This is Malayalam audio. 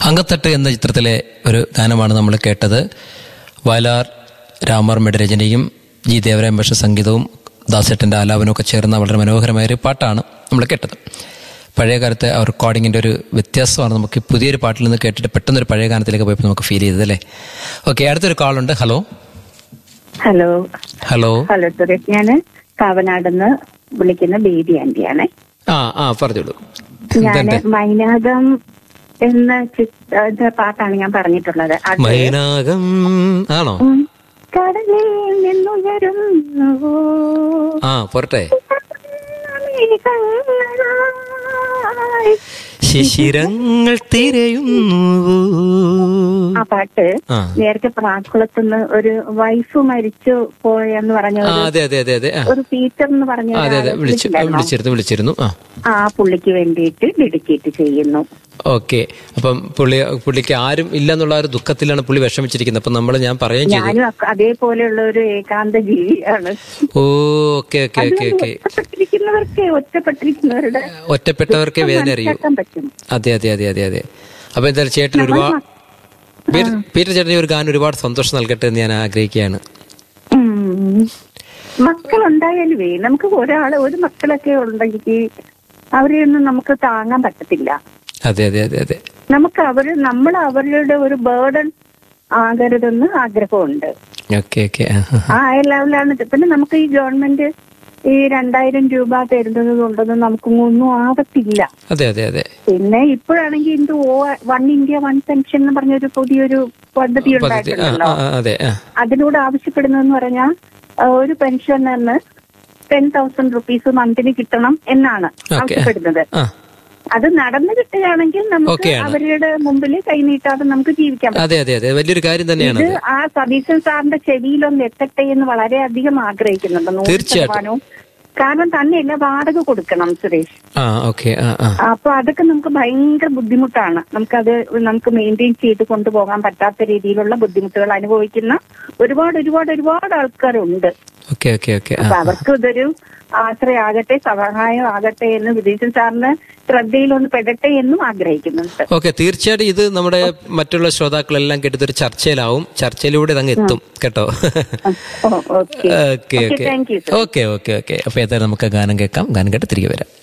അങ്കത്തട്ട് എന്ന ചിത്രത്തിലെ ഒരു ഗാനമാണ് നമ്മൾ കേട്ടത് വയലാർ രാമവർമ്മയുടെ രചനയും ജി ദേവരാം പക്ഷ സംഗീതവും ദാസേട്ടൻ്റെ ആലാപനവും ഒക്കെ ചേർന്ന വളരെ മനോഹരമായ ഒരു പാട്ടാണ് നമ്മൾ കേട്ടത് പഴയ കാലത്തെ ആ റെക്കോർഡിങ്ങിൻ്റെ ഒരു വ്യത്യാസമാണ് നമുക്ക് ഈ പുതിയൊരു പാട്ടിൽ നിന്ന് കേട്ടിട്ട് പെട്ടെന്ന് ഒരു പഴയ ഗാനത്തിലേക്ക് പോയപ്പോൾ നമുക്ക് ഫീൽ ചെയ്തത് അല്ലേ ഓക്കെ അടുത്തൊരു കോളുണ്ട് hello hello hello hello Suresh ഞാന് കാവനാടെന്ന് വിളിക്കുന്ന ബേബി ആന്റിയാണ് ആ ആ പറഞ്ഞോളൂ ഞാന് എന്തുണ്ട് മൈനാകം എന്ന ചിത്ര ഇത് പാട്ടാണ് ഞാൻ പറഞ്ഞിട്ടുള്ളത് അത് മൈനാകം ആണോ ഉം, കടലിൽ നിന്നുയരുന്നു ആ പോരട്ടെ മേഘങ്ങളായി. ശിശിരങ്ങൾ തിരയുന്നു ആ പാട്ട് ആ. നേരത്തെ പ്രാക്കുളത്തുനിന്ന് ഒരു വൈഫ് മരിച്ചു പോയെന്ന് പറഞ്ഞ ആ ഒരു- അതെ അതെ അതെ അതെ ആ ഒരു ടീച്ചർ എന്ന് പറഞ്ഞ ആ, അതെ അതെ ഒരാളെ വിളിച്ചു വിളിച്ചില്ലായിരുന്നോ? വിളിച്ചിരുന്നു വിളിച്ചിരുന്നു ആ ആ പുള്ളിക്ക് വേണ്ടിയിട്ട് ഡെഡിക്കേറ്റ് ചെയ്യുന്നു ഓക്കെ അപ്പം പുള്ളി പുള്ളിക്ക് ആരും ഇല്ല എന്നുള്ള ആ ഒരു ദുഃഖത്തിലാണ് പുള്ളി വിഷമിച്ചിരിക്കുന്നത് അപ്പം നമ്മൾ ഞാൻ പറയുകയും ചെയ്തു ഞാനും അക്ക- അതേപോലെയുള്ള ഒരു ഏകാന്ത ജീവിയാണ് ഓ ഓക്കെ ഓക്കെ ഓക്കെ ഓക്കെ ഒറ്റപ്പെട്ടിരിക്കുന്നവർക്ക് ഒറ്റപ്പെട്ടിരിക്കുന്നവരുടെ ഒറ്റപ്പെട്ടവർക്ക് വേദന അറിയൂ മനസ്സിലാക്കാൻ പറ്റും അതെ അതെ അതെ അതെ അതെ അപ്പൊ എന്തായാലും ചേട്ടൻ ഒരുപാട് പീറ്റർ പീറ്റർ ചേട്ടൻ ഈ ഒരു ഗാനം ഒരുപാട് സന്തോഷം നൽകട്ടെ എന്ന് ഞാൻ ആഗ്രഹിക്കുകയാണ് ഉം. മക്കളുണ്ടായാലുവേ നമുക്ക് ഒരാള് ഒരു മക്കളൊക്കെ ഉണ്ടെങ്കിൽ അവരെയൊന്നും നമുക്ക് താങ്ങാൻ പറ്റത്തില്ല അതെ അതെ അതെ അതെ നമുക്ക് അവര് നമ്മൾ അവരുടെ ഒരു ബേർഡൻ ആകരുതെന്ന് ആഗ്രഹമുണ്ട് ഓക്കെ ഓക്കെ ആ ലെവലാണ് ഇത്. പിന്നെ നമുക്ക് ഈ ഗവൺമെന്റ് ഈ രണ്ടായിരം രൂപ തരുന്നത് കൊണ്ടൊന്നും നമുക്ക് ഒന്നും ആവത്തില്ല അതെ അതെ അതെ പിന്നെ ഇപ്പോഴാണെങ്കിൽ ഇന്ത്യ ഓ വൺ ഇന്ത്യ വൺ പെൻഷൻ എന്ന് പറഞ്ഞൊരു പുതിയൊരു പദ്ധതി പദ്ധതി ആ ഉണ്ടായിട്ടുണ്ടല്ലോ ആ, അതെ ആ അതിലൂടെ ആവശ്യപ്പെടുന്നതെന്ന് പറഞ്ഞാൽ ഒരു പെൻഷനറിന് ടെൻ തൗസൻഡ് റുപ്പീസ് മന്തിന് കിട്ടണം എന്നാണ് ഓക്കെ ആവശ്യപ്പെടുന്നത് ആ അത് നടന്നു കിട്ടുകയാണെങ്കിൽ നമുക്ക് ഓക്കെയാണ്. അവരുടെ മുമ്പിൽ കൈനീട്ടാതെ നമുക്ക് ജീവിക്കാം അതെ അതെ അതെ വലിയൊരു കാര്യം തന്നെയാണ് ഇത് ആ സതീശൻ സാറിന്റെ ചെവിയിലൊന്ന് എത്തട്ടെ എന്ന് വളരെയധികം ആഗ്രഹിക്കുന്നുണ്ട് നൂറ് തീർച്ചയായിട്ടും. ശതമാനവും കാരണം തന്നെയല്ല വാടക കൊടുക്കണം സുരേഷ് ആ ഓക്കെ ആ ആ അപ്പൊ അതൊക്കെ നമുക്ക് ഭയങ്കര ബുദ്ധിമുട്ടാണ് നമുക്കത് നമുക്ക് മെയിൻറ്റെയിൻ ചെയ്ത് കൊണ്ടുപോകാൻ പറ്റാത്ത രീതിയിലുള്ള ബുദ്ധിമുട്ടുകൾ അനുഭവിക്കുന്ന ഒരുപാട് ഒരുപാട് ഒരുപാട് ആൾക്കാരുണ്ട് ഓക്കെ ഓക്കെ ഓക്കെ ആ അപ്പൊ അവർക്ക് ഇതൊരു ആശ്രയമാകട്ടെ സഹായം ആകട്ടെ എന്ന് വിദേശൻ സാറിന് ശ്രദ്ധയിലൊന്ന് പെടട്ടെ എന്നും ആഗ്രഹിക്കുന്നുണ്ട് ഓക്കെ തീർച്ചയായിട്ടും ഇത് നമ്മുടെ മറ്റുള്ള ശ്രോതാക്കളെല്ലാം കേട്ടത് ഒരു ചർച്ചയിലാവും ചർച്ചയിലൂടെ ഇതങ്ങ് എത്തും കേട്ടോ okay okay okay thank you okay okay okay അപ്പൊ ഏതായാലും നമുക്ക് ഗാനം കേൾക്കാം ഗാനം കേട്ട് തിരികെ വരാം